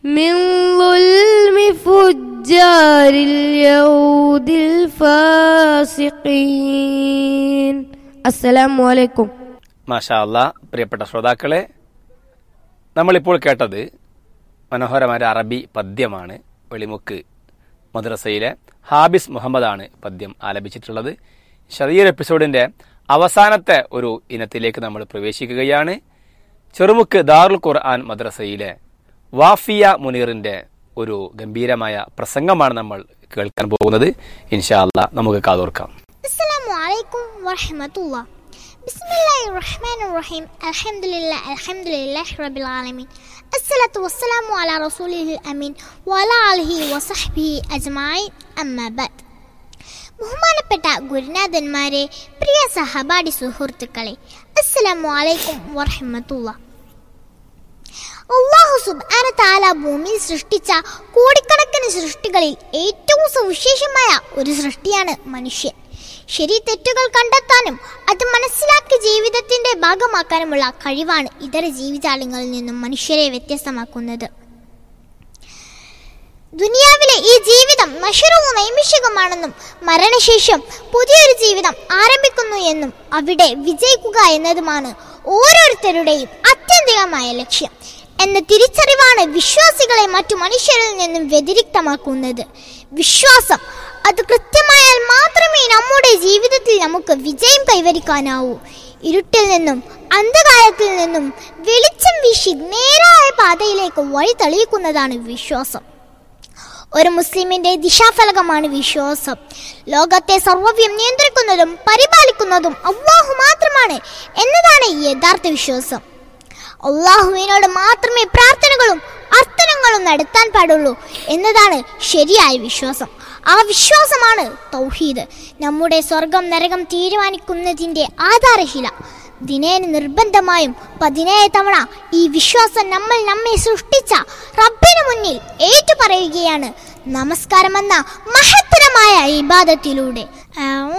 من ظلم فجار اليهود الفاسقين السلام عليكم മാഷാ അല്ലാ പ്രിയപ്പെട്ട ശ്രോതാക്കളെ നമ്മളിപ്പോൾ കേട്ടത് മനോഹരമായ അറബി പദ്യമാണ് വെളിമുക്ക് മദ്രസയിലെ ഹാബിസ് മുഹമ്മദാണ് പദ്യം ആലപിച്ചിട്ടുള്ളത് ഷറിയർ എപ്പിസോഡിന്റെ അവസാനത്തെ ഒരു ഇനത്തിലേക്ക് നമ്മൾ പ്രവേശിക്കുകയാണ് ചെറുമുക്ക് ദാറുൽ ഖുർആൻ മദ്രസയിലെ വാഫിയ മുനീറിന്റെ ഒരു ഗംഭീരമായ പ്രസംഗമാണ് നമ്മൾ കേൾക്കാൻ പോകുന്നത് ഇൻഷാ അല്ലാ നമുക്ക് കാതോർക്കാം السلام عليكم ورحمة الله بسم الله الرحمن الرحيم الحمد لله الحمد لله رب العالمين الصلاة والسلام على رسوله الأمين وعلى آله وصحبه أجمعين أما بعد ബഹുമാനപ്പെട്ട ഗുരുനാഥന്മാരെ പ്രിയ സഹപാഠി സുഹൃത്തുക്കളെ അസ്സലാമു അലൈക്കും വറഹ്മത്തുള്ള അള്ളാഹു സുബ്ഹാന താല ഭൂമിയിൽ സൃഷ്ടിച്ച കോടിക്കണക്കിന് സൃഷ്ടികളിൽ ഏറ്റവും സവിശേഷമായ ഒരു സൃഷ്ടിയാണ് മനുഷ്യൻ ശരി തെറ്റുകൾ കണ്ടെത്താനും അത് മനസ്സിലാക്കി ജീവിതത്തിന്റെ ഭാഗമാക്കാനുമുള്ള കഴിവാണ് ഇതര ജീവിജാലങ്ങളിൽ നിന്നും മനുഷ്യരെ വ്യത്യസ്തമാക്കുന്നത് ദുനിയാവിലെ ഈ ജീവിതം നശ്വരവും നൈമിഷികമാണെന്നും മരണശേഷം പുതിയൊരു ജീവിതം ആരംഭിക്കുന്നു എന്നും അവിടെ വിജയിക്കുക എന്നതുമാണ് ഓരോരുത്തരുടെയും അത്യന്തികമായ ലക്ഷ്യം എന്ന തിരിച്ചറിവാണ് വിശ്വാസികളെ മറ്റു മനുഷ്യരിൽ നിന്നും വ്യതിരിക്തമാക്കുന്നത് വിശ്വാസം അത് കൃത്യമായാൽ മാത്രമേ നമ്മുടെ ജീവിതത്തിൽ നമുക്ക് വിജയം കൈവരിക്കാനാവൂ ഇരുട്ടിൽ നിന്നും അന്ധകാരത്തിൽ നിന്നും വെളിച്ചം വീശി നേരായ പാതയിലേക്ക് വഴി തെളിയിക്കുന്നതാണ് വിശ്വാസം ഒരു മുസ്ലിമിന്റെ ദിശാഫലകമാണ് വിശ്വാസം ലോകത്തെ സർവ്വവ്യം നിയന്ത്രിക്കുന്നതും പരിപാലിക്കുന്നതും അള്ളാഹു മാത്രമാണ് എന്നതാണ് യഥാർത്ഥ വിശ്വാസം അള്ളാഹുവിനോട് മാത്രമേ പ്രാർത്ഥനകളും അർത്ഥനങ്ങളും നടത്താൻ പാടുള്ളൂ എന്നതാണ് ശരിയായ വിശ്വാസം ആ വിശ്വാസമാണ് തൗഹീദ് നമ്മുടെ സ്വർഗം നരകം തീരുമാനിക്കുന്നതിന്റെ ആധാരശില ദിനേന നിർബന്ധമായും പതിനേഴ് തവണ ഈ വിശ്വാസം നമ്മൾ നമ്മെ സൃഷ്ടിച്ച റബ്ബിനു മുന്നിൽ ഏറ്റുപറയുകയാണ് നമസ്കാരമെന്ന മഹത്തരമായ ഇബാദത്തിലൂടെ